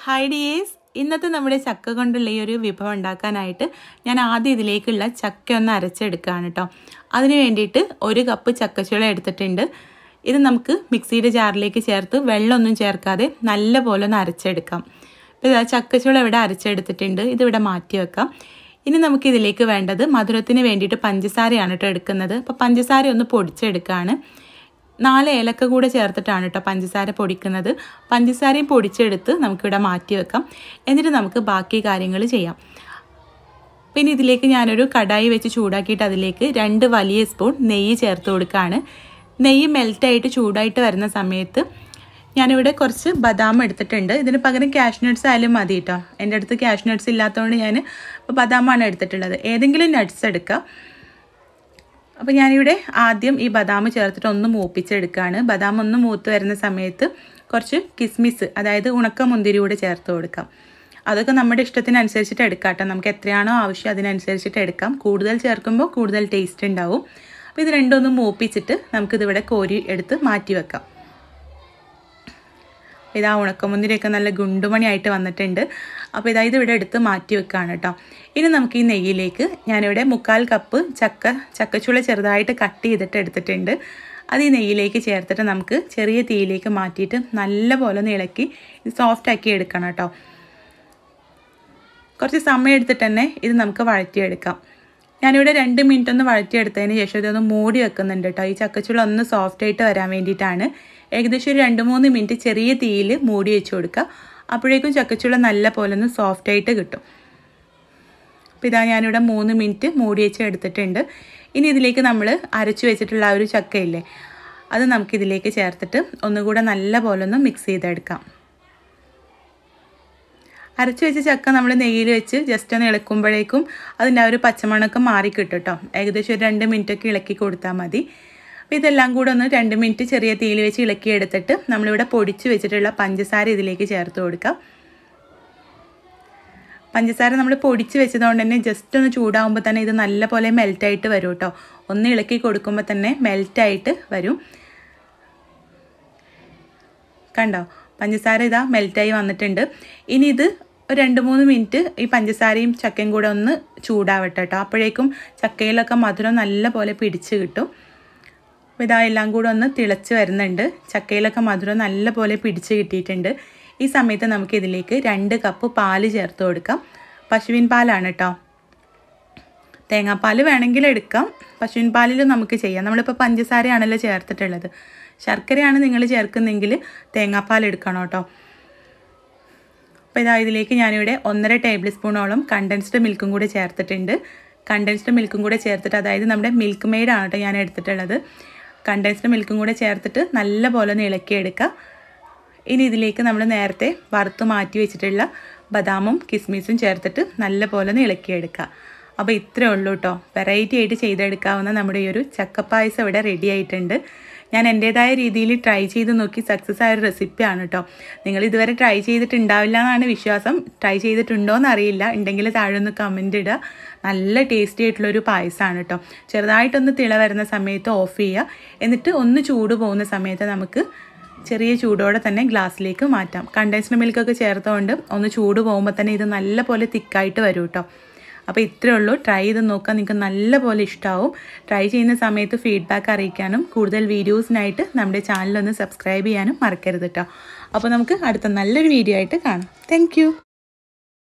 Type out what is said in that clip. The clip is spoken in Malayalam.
ഹായ് ഡിയേഴ്സ് ഇന്നത്തെ നമ്മുടെ ചക്ക കൊണ്ടുള്ള ഈ ഒരു വിഭവം ഉണ്ടാക്കാനായിട്ട് ഞാൻ ആദ്യം ഇതിലേക്കുള്ള ചക്ക ഒന്ന് അരച്ചെടുക്കുകയാണ് കേട്ടോ അതിന് വേണ്ടിയിട്ട് ഒരു കപ്പ് ചക്കച്ചുള എടുത്തിട്ടുണ്ട് ഇത് നമുക്ക് മിക്സിയുടെ ജാറിലേക്ക് ചേർത്ത് വെള്ളമൊന്നും ചേർക്കാതെ നല്ല പോലെ ഒന്ന് അരച്ചെടുക്കാം ഇപ്പോൾ ഇതാ ചക്കച്ചുള ഇവിടെ അരച്ചെടുത്തിട്ടുണ്ട് ഇതിവിടെ മാറ്റി വെക്കാം ഇനി നമുക്ക് ഇതിലേക്ക് വേണ്ടത് മധുരത്തിന് വേണ്ടിയിട്ട് പഞ്ചസാരയാണ് കേട്ടോ എടുക്കുന്നത് അപ്പോൾ പഞ്ചസാര ഒന്ന് പൊടിച്ചെടുക്കുകയാണ് നാല് ഏലക്ക കൂടെ ചേർത്തിട്ടാണ് കേട്ടോ പഞ്ചസാര പൊടിക്കുന്നത് പഞ്ചസാരയും പൊടിച്ചെടുത്ത് നമുക്കിവിടെ മാറ്റി വെക്കാം എന്നിട്ട് നമുക്ക് ബാക്കി കാര്യങ്ങൾ ചെയ്യാം പിന്നെ ഇതിലേക്ക് ഞാനൊരു കടായി വെച്ച് ചൂടാക്കിയിട്ട് അതിലേക്ക് രണ്ട് വലിയ സ്പൂൺ നെയ്യ് ചേർത്ത് കൊടുക്കുകയാണ് നെയ്യ് മെൽറ്റായിട്ട് ചൂടായിട്ട് വരുന്ന സമയത്ത് ഞാനിവിടെ കുറച്ച് ബദാം എടുത്തിട്ടുണ്ട് ഇതിന് പകരം ക്യാഷ് നട്ട്സ് ആയാലും മതി കേട്ടോ എൻ്റെ അടുത്ത് ക്യാഷ് നട്ട്സ് ഇല്ലാത്തതുകൊണ്ട് ഞാൻ ബദാമാണ് എടുത്തിട്ടുള്ളത് ഏതെങ്കിലും നട്ട്സ് എടുക്കുക അപ്പോൾ ഞാനിവിടെ ആദ്യം ഈ ബദാം ചേർത്തിട്ട് ഒന്ന് മൂപ്പിച്ചെടുക്കുകയാണ് ബദാം ഒന്ന് മൂത്ത് വരുന്ന സമയത്ത് കുറച്ച് കിസ്മിസ് അതായത് ഉണക്ക മുന്തിരി കൂടെ ചേർത്ത് കൊടുക്കാം അതൊക്കെ നമ്മുടെ ഇഷ്ടത്തിനനുസരിച്ചിട്ട് എടുക്കാം കേട്ടോ നമുക്ക് എത്രയാണോ ആവശ്യം അതിനനുസരിച്ചിട്ട് എടുക്കാം കൂടുതൽ ചേർക്കുമ്പോൾ കൂടുതൽ ടേസ്റ്റ് ഉണ്ടാവും അപ്പോൾ ഇത് രണ്ടൊന്ന് മൂപ്പിച്ചിട്ട് നമുക്കിതിവിടെ കോരി എടുത്ത് മാറ്റി വെക്കാം ഇതാ ഉണക്കമുന്തിരിയൊക്കെ നല്ല ഗുണ്ടുമണിയായിട്ട് വന്നിട്ടുണ്ട് അപ്പോൾ ഇതാ ഇതിവിടെ എടുത്ത് മാറ്റി വെക്കുകയാണ് കേട്ടോ ഇനി നമുക്ക് ഈ നെയ്യിലേക്ക് ഞാനിവിടെ മുക്കാൽ കപ്പ് ചക്ക ചക്കച്ചുള ചെറുതായിട്ട് കട്ട് ചെയ്തിട്ട് എടുത്തിട്ടുണ്ട് അത് ഈ നെയ്യിലേക്ക് ചേർത്തിട്ട് നമുക്ക് ചെറിയ തീയിലേക്ക് മാറ്റിയിട്ട് നല്ല പോലെ ഒന്ന് ഇളക്കി ഇത് സോഫ്റ്റ് ആക്കി എടുക്കണം കേട്ടോ കുറച്ച് സമയം എടുത്തിട്ട് തന്നെ ഇത് നമുക്ക് വഴറ്റിയെടുക്കാം ഞാനിവിടെ രണ്ട് മിനിറ്റ് ഒന്ന് വഴറ്റിയെടുത്തതിന് ശേഷം ഇതൊന്ന് മൂടി വെക്കുന്നുണ്ട് കേട്ടോ ഈ ചക്കച്ചുള ഒന്ന് സോഫ്റ്റ് ആയിട്ട് വരാൻ വേണ്ടിയിട്ടാണ് ഏകദേശം ഒരു രണ്ട് മൂന്ന് മിനിറ്റ് ചെറിയ തീയിൽ മൂടി വെച്ച് കൊടുക്കുക അപ്പോഴേക്കും ചക്കച്ചുള നല്ല പോലെ ഒന്ന് സോഫ്റ്റ് ആയിട്ട് കിട്ടും അപ്പോൾ ഇതാ ഞാനിവിടെ മൂന്ന് മിനിറ്റ് മൂടി വെച്ച് എടുത്തിട്ടുണ്ട് ഇനി ഇതിലേക്ക് നമ്മൾ അരച്ചു വെച്ചിട്ടുള്ള ആ ഒരു ചക്കയില്ലേ അത് നമുക്കിതിലേക്ക് ചേർത്തിട്ട് ഒന്നുകൂടെ നല്ല പോലെ ഒന്ന് മിക്സ് ചെയ്തെടുക്കാം അരച്ചു വെച്ച ചക്ക നമ്മൾ നെയ്യിൽ വെച്ച് ജസ്റ്റ് ഒന്ന് ഇളക്കുമ്പോഴേക്കും അതിൻ്റെ ആ ഒരു പച്ചമണക്കം മാറി കിട്ടും കേട്ടോ ഏകദേശം ഒരു രണ്ട് മിനിറ്റൊക്കെ ഇളക്കി കൊടുത്താൽ മതി അപ്പോൾ ഇതെല്ലാം കൂടെ ഒന്ന് രണ്ട് മിനിറ്റ് ചെറിയ തീയിൽ വെച്ച് ഇളക്കി എടുത്തിട്ട് നമ്മളിവിടെ പൊടിച്ച് വെച്ചിട്ടുള്ള പഞ്ചസാര ഇതിലേക്ക് ചേർത്ത് കൊടുക്കാം പഞ്ചസാര നമ്മൾ പൊടിച്ച് വെച്ചതുകൊണ്ട് തന്നെ ജസ്റ്റ് ഒന്ന് ചൂടാകുമ്പോൾ തന്നെ ഇത് നല്ല പോലെ മെൽറ്റായിട്ട് വരും കേട്ടോ ഒന്ന് ഇളക്കി കൊടുക്കുമ്പോൾ തന്നെ മെൽറ്റായിട്ട് വരും കണ്ടോ പഞ്ചസാര ഇതാ മെൽറ്റായി വന്നിട്ടുണ്ട് ഇനി ഇത് ഒരു രണ്ട് മൂന്ന് മിനിറ്റ് ഈ പഞ്ചസാരയും ചക്കയും കൂടെ ഒന്ന് ചൂടാവട്ടെ കേട്ടോ അപ്പോഴേക്കും ചക്കയിലൊക്കെ മധുരം നല്ല പോലെ പിടിച്ച് കിട്ടും അപ്പോൾ ഇതാ എല്ലാം കൂടെ ഒന്ന് തിളച്ച് വരുന്നുണ്ട് ചക്കയിലൊക്കെ മധുരം നല്ല പോലെ പിടിച്ച് കിട്ടിയിട്ടുണ്ട് ഈ സമയത്ത് നമുക്ക് ഇതിലേക്ക് രണ്ട് കപ്പ് പാല് ചേർത്ത് കൊടുക്കാം പശുവിൻ പാലാണ് കേട്ടോ തേങ്ങാപ്പാൽ വേണമെങ്കിൽ എടുക്കാം പശുവിൻ പാലിൽ നമുക്ക് ചെയ്യാം നമ്മളിപ്പോൾ പഞ്ചസാരയാണല്ലോ ചേർത്തിട്ടുള്ളത് ശർക്കരയാണ് നിങ്ങൾ ചേർക്കുന്നെങ്കിൽ തേങ്ങാപ്പാൽ എടുക്കണം കേട്ടോ അപ്പോൾ ഇതാ ഇതിലേക്ക് ഞാനിവിടെ ഒന്നര ടേബിൾ സ്പൂണോളം കണ്ടൻസ്ഡ് മിൽക്കും കൂടെ ചേർത്തിട്ടുണ്ട് കണ്ടൻസ്ഡ് മിൽക്കും കൂടെ ചേർത്തിട്ട് അതായത് നമ്മുടെ മിൽക്ക് മെയ്ഡാണ് കേട്ടോ ഞാൻ എടുത്തിട്ടുള്ളത് കണ്ടൻസ്ഡ് മിൽക്കും കൂടെ ചേർത്തിട്ട് നല്ല പോലെ ഒന്ന് ഇളക്കിയെടുക്കുക ഇനി ഇതിലേക്ക് നമ്മൾ നേരത്തെ വറുത്ത് മാറ്റി വെച്ചിട്ടുള്ള ബദാമും കിസ്മിസും ചേർത്തിട്ട് നല്ല പോലെ ഒന്ന് ഇളക്കിയെടുക്കുക അപ്പോൾ ഇത്രയേ ഉള്ളൂ കേട്ടോ വെറൈറ്റി ആയിട്ട് ചെയ്തെടുക്കാവുന്ന നമ്മുടെ ഈ ഒരു ചക്കപ്പായസം ഇവിടെ റെഡി ആയിട്ടുണ്ട് ഞാൻ എൻ്റേതായ രീതിയിൽ ട്രൈ ചെയ്ത് നോക്കി സക്സസ് ആയ ഒരു റെസിപ്പിയാണ് കേട്ടോ നിങ്ങൾ ഇതുവരെ ട്രൈ ചെയ്തിട്ടുണ്ടാവില്ല എന്നാണ് വിശ്വാസം ട്രൈ ചെയ്തിട്ടുണ്ടോ എന്ന് അറിയില്ല ഉണ്ടെങ്കിൽ താഴെ ഒന്ന് കമൻ്റ് ഇടുക നല്ല ടേസ്റ്റി ആയിട്ടുള്ളൊരു പായസമാണ് കേട്ടോ ചെറുതായിട്ടൊന്ന് തിള വരുന്ന സമയത്ത് ഓഫ് ചെയ്യുക എന്നിട്ട് ഒന്ന് ചൂട് പോകുന്ന സമയത്ത് നമുക്ക് ചെറിയ ചൂടോടെ തന്നെ ഗ്ലാസ്സിലേക്ക് മാറ്റാം കണ്ടൻസ്ഡ് മിൽക്കൊക്കെ ചേർത്തുകൊണ്ട് ഒന്ന് ചൂട് പോകുമ്പോൾ തന്നെ ഇത് നല്ല പോലെ തിക്കായിട്ട് വരും കേട്ടോ അപ്പോൾ ഇത്രയേ ഉള്ളൂ ട്രൈ ചെയ്ത് നോക്കാൻ നിങ്ങൾക്ക് നല്ല പോലെ ഇഷ്ടമാവും ട്രൈ ചെയ്യുന്ന സമയത്ത് ഫീഡ്ബാക്ക് അറിയിക്കാനും കൂടുതൽ വീഡിയോസിനായിട്ട് നമ്മുടെ ചാനലൊന്ന് സബ്സ്ക്രൈബ് ചെയ്യാനും മറക്കരുത് കേട്ടോ അപ്പോൾ നമുക്ക് അടുത്ത നല്ലൊരു വീഡിയോ ആയിട്ട് കാണാം താങ്ക്